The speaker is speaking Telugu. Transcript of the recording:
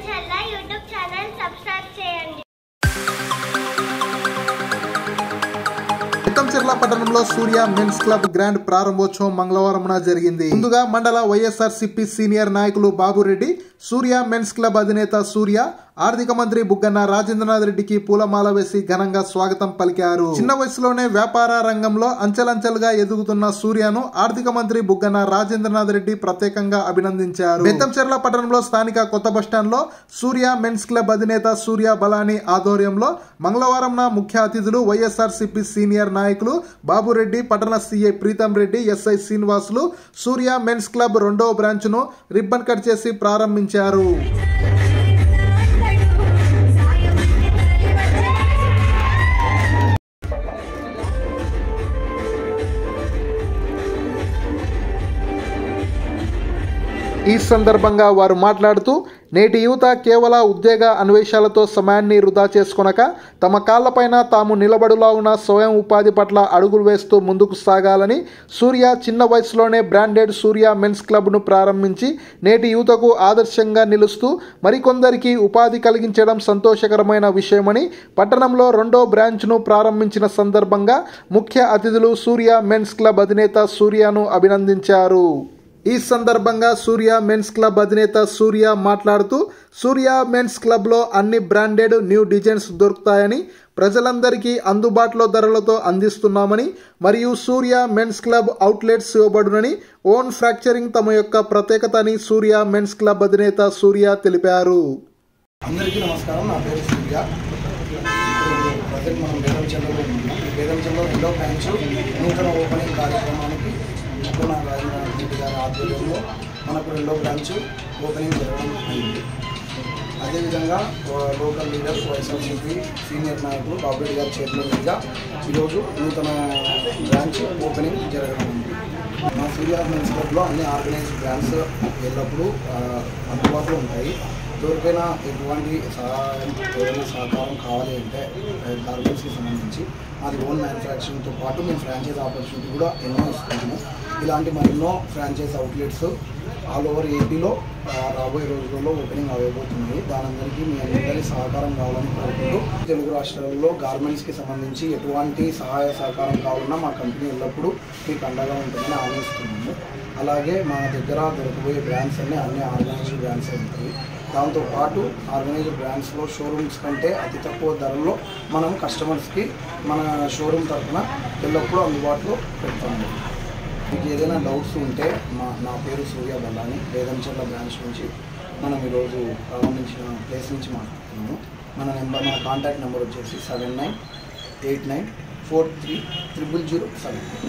వేదంచల్ల యూట్యూబ్ ఛానల్ సబ్స్క్రైబ్ చేయండి చిత్తంచెర్ల పట్టణంలో సూర్య మెన్స్ క్లబ్ గ్రాండ్ ప్రారంభోత్సవం మంగళవారం జరిగింది ముందుగా మండల వైఎస్ఆర్ సిపి సీనియర్ నాయకులు బాబురెడ్డి సూర్య మెన్స్ క్లబ్ అధినేత సూర్య ఆర్థిక మంత్రి బుగ్గన్న రాజేంద్రనాథ్ రెడ్డికి పూలమాల వేసి ఘనంగా స్వాగతం పలికారు చిన్న వయసులోనే వ్యాపార రంగంలో అంచెలంచెలుగా ఎదుగుతున్న సూర్యను ఆర్థిక మంత్రి బుగ్గన్న రాజేంద్రనాథ్ రెడ్డి ప్రత్యేకంగా అభినందించారు బెత్తంచెర్ల పట్టణంలో స్థానిక కొత్త బస్టాండ్ లో సూర్య మెన్స్ క్లబ్ అధినేత సూర్య బలాని ఆధ్వర్యంలో మంగళవారం ముఖ్య అతిథులు వైఎస్ఆర్ సిపి సీనియర్ నాయకులు బాబురెడ్డి పట్టణ CI Preetham Reddy SI Srinivasulu Surya mens club రెండో బ్రాంచ్ ను రిబ్బన్ కట్ చేసి ప్రారంభించారు ఈ సందర్భంగా వారు మాట్లాడుతూ నేటి యువత కేవల ఉద్యోగ అన్వేషాలతో సమయాన్ని వృధా చేసుకొనక తమ కాళ్లపైన తాము నిలబడులా ఉన్న స్వయం ఉపాధి పట్ల అడుగులు వేస్తూ ముందుకు సాగాలని సూర్య చిన్న వయసులోనే బ్రాండెడ్ సూర్య మెన్స్ క్లబ్ను ప్రారంభించి నేటి యువతకు ఆదర్శంగా నిలుస్తూ మరికొందరికి ఉపాధి కలిగించడం సంతోషకరమైన విషయమని పట్టణంలో రెండో బ్రాంచ్ను ప్రారంభించిన సందర్భంగా ముఖ్య అతిథులు సూర్య మెన్స్ క్లబ్ అధినేత సూర్యను అభినందించారు ఈ సందర్భంగా సూర్య మెన్స్ క్లబ్ అధినేత సూర్య మాట్లాడుతూ సూర్య మెన్స్ క్లబ్లో అన్ని బ్రాండెడ్ న్యూ డిజైన్స్ దొరుకుతాయని ప్రజలందరికీ అందుబాటులో ధరలతో అందిస్తున్నామని మరియు సూర్య మెన్స్ క్లబ్ అవుట్లెట్స్ ఇవ్వబడునని ఓన్ ఫ్రాక్చరింగ్ తమ యొక్క ప్రత్యేకత అని సూర్య మెన్స్ క్లబ్ అధినేత సూర్య తెలిపారు అందరికీ నమస్కారం నా పేరు సూర్య ఇప్పుడు ప్రజెంట్ మనం వేదంచంద్రలో ఉన్నాం ఈ వేదంచంద్రలో రెండో బ్రాంచ్ నూతన ఓపెనింగ్ కార్యక్రమానికి ముక్కున రాజేంద్రనాథ్ రెడ్డి గారి ఆధ్వర్యంలో మనకు రెండో బ్రాంచ్ ఓపెనింగ్ జరగడం అయింది అదేవిధంగా ఆ, లోకల్ లీడర్ వైఎస్ఆర్సీపీ సీనియర్ నాయకులు బాబురెడ్డి గారి చేతుల మీదుగా ఈరోజు నూతన బ్రాంచ్ ఓపెనింగ్ జరగడం ఉంది మా సూర్య మెన్స్ క్లబ్లో అన్ని ఆర్గనైజ్డ్ బ్రాండ్స్ ఎల్లప్పుడూ ఆ, అందుబాటులో ఉంటాయి ఎవరికైనా ఎటువంటి సహాయం ఏదైనా సహకారం కావాలి అంటే గార్మెంట్స్కి సంబంధించి మాది ఓన్ మ్యానుఫ్యాక్చరింగ్తో పాటు మేము ఫ్రాంచైజ్ ఆపర్చునిటీ కూడా ఎన్నో ఇస్తున్నాము ఇలాంటి మరెన్నో ఫ్రాంచైజ్ అవుట్లెట్స్ ఆల్ ఓవర్ ఏపీలో ఆ, రాబోయే రోజుల్లో ఓపెనింగ్ అవ్వబోతున్నాయి దానందరికీ మీ అందరి సహకారం కావాలని కోరుకుంటూ తెలుగు రాష్ట్రాలలో గార్మెంట్స్కి సంబంధించి ఎటువంటి సహాయ సహకారం కావాలన్నా మా కంపెనీ ఎల్లప్పుడూ మీకు అండగా ఉంటుందని ఆలోచిస్తున్నాము అలాగే మా దగ్గర దొరకబోయే బ్రాండ్స్ అన్నీ అన్ని ఆర్గనైజ్డ్ బ్రాండ్స్ ఉంటాయి దాంతోపాటు ఆర్గనైజ్డ్ బ్రాండ్స్లో షోరూమ్స్ కంటే అతి తక్కువ ధరల్లో మనం కస్టమర్స్కి మన షోరూమ్ తరఫున ఎల్లప్పుడూ అందుబాటులో పెడతాము మీకు ఏదైనా డౌట్స్ ఉంటే మా నా పేరు సూర్య బల్లాని వేదంచర్ల బ్రాంచ్ నుంచి మనం ఈరోజు ప్రారంభించిన ప్లేస్ నుంచి మాట్లాడుతున్నాము మన నెంబర్ మన కాంటాక్ట్ నెంబర్ వచ్చేసి seven nine eight nine four three triple zero seven